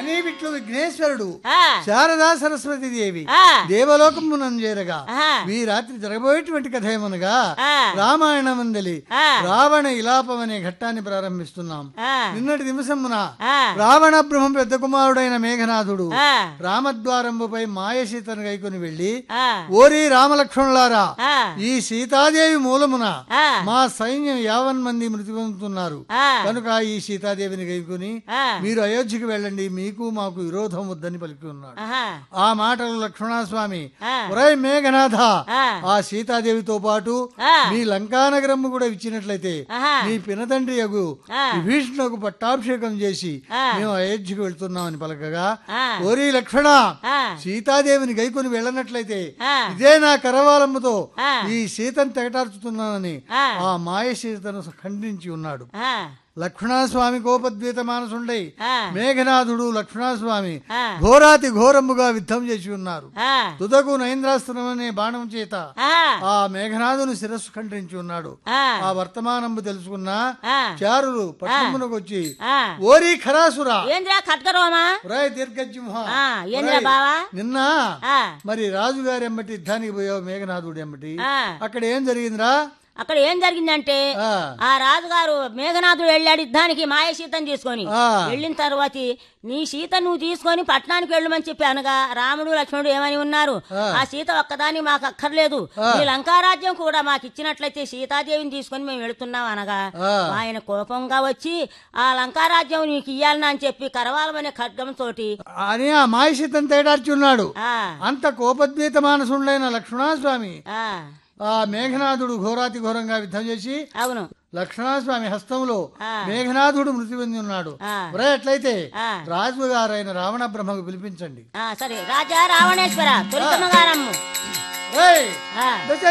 అని విట్లు విఘ్నేశ్వరుడు ఆ, శారదా సరస్వతి దేవి ఆ, దేవలోకమునం చేరగా ఆహా. ఈ రాత్రి జరగబోయేటువంటి కథ ఏమనగా ఆ. రామాయణమందలి ఆ. రావణ ఇలాపం అనే ఘట్టాన్ని ప్రారంభిస్తున్నాం ఆ, నిన్నటి దివసమున ఆ, రావణ బ్రహ్మ పెద్ద కుమారుడైన మేఘనాథుడు ఆ, రామద్వారంబుపై మాయసీతను గైకొని వెళ్లి ఆ, ఓరి రామలక్ష్మణులారా ఆ, ఈ సీతాదేవి మూలమున ఆ, మా సైన్యం యావన్ మంది మృతి పొందుతున్నారు ఆ, కనుక ఈ సీతాదేవిని గైకొని ఆ, మీరు అయోధ్యకు వెళ్ళండి మీకు మాకు విరోధం వద్దని పలికి ఉన్నాడు ఆహా, ఆ మాటలు లక్ష్మణస్వామి ఆ, ఒరేయ్ మేఘనాథ ఆ, ఆ సీతాదేవితో పాటు ఆ, మీ లంకానగరము కూడా ఇచ్చినట్లయితే ఆహా, మీ పినతండ్రి యగు ఆ. విభీషణకు పట్టాభిషేకం చేసి ఆ. మేము అయోధ్యకు వెళ్తున్నామని పలకగా ఆ, ఓరి లక్ష్మణ ఆ, సీతాదేవిని గైకొని వెళ్ళనట్లయితే ఆ, ఇదే నా కరవాలముతో ఆ. ఈ సీతను తెగటార్చుతున్నానని ఆ. ఆ మాయ సీతను ఖండించి ఉన్నాడు ఆ, లక్ష్మణస్వామి కోపద్వీత మానసుండై ఆ, మేఘనాథుడు లక్ష్మణస్వామి ఆ, ఘోరాతి ఘోరముగా యుద్ధం చేసి ఉన్నారు ఆ, తుదకు నైంద్రాస్త్రం అనే బాణం చేత ఆ, ఆ మేఘనాథుని శిరస్సు ఖండించి ఉన్నాడు ఆ, ఆ వర్తమానంబు తెలుసుకున్న ఆ, చారులు పట్టణమునకు వచ్చి ఆ. ఓరి ఖరాసురా ఏంద్రా ఖడ్గరోమా రాయ్ దీర్ఘజింహ ఆ, ఏంద్రా బావా నిన్న ఆ, మరి రాజుగారి ఎంబటి యుద్ధానికి పోయావు మేఘనాథుడు ఎంబటి ఆ. అక్కడ ఏం జరిగిందిరా అక్కడ ఏం జరిగిందంటే ఆ, ఆ రాజుగారు మేఘనాథుడు వెళ్ళాడు యుద్ధానికి మాయ సీతను తీసుకొని ఆ. వెళ్ళిన తర్వాత నీ సీత నువ్వు తీసుకొని పట్టణానికి వెళ్ళమని చెప్పి అనగా రాముడు లక్ష్మణుడు ఏమని ఉన్నారు ఆ. ఆ సీత ఒక్కదాన్ని మాకు అక్కర్లేదు ఆ. ఈ లంకారాజ్యం కూడా మాకు ఇచ్చినట్లయితే సీతాదేవిని తీసుకొని మేము వెళుతున్నాం అనగా ఆ. ఆయన కోపంగా వచ్చి ఆ లంకారాజ్యం నీకు ఇయ్యాలని అని చెప్పి కరవాలమనే ఖడ్గంతో అని ఆ మాయసీతను తేడార్చున్నాడు ఆ అంత కోపద్వీత మానసుండైన లక్ష్మణస్వామి ఆ ఆ మేఘనాథుడు ఘోరాతి ఘోరంగా యుద్ధం చేసి అవును లక్ష్మణస్వామి హస్తంలో ఆ. మేఘనాథుడు మృతి పొంది ఉన్నాడు ఆ. ఒరే అట్లయితే ఆ. రాజుగారైన రావణ బ్రహ్మకు పిలిపించండి ఆ సరే రాజా రావణేశ్వర తొలితమ్మగారమ్ము రేయ్, ఆ దశ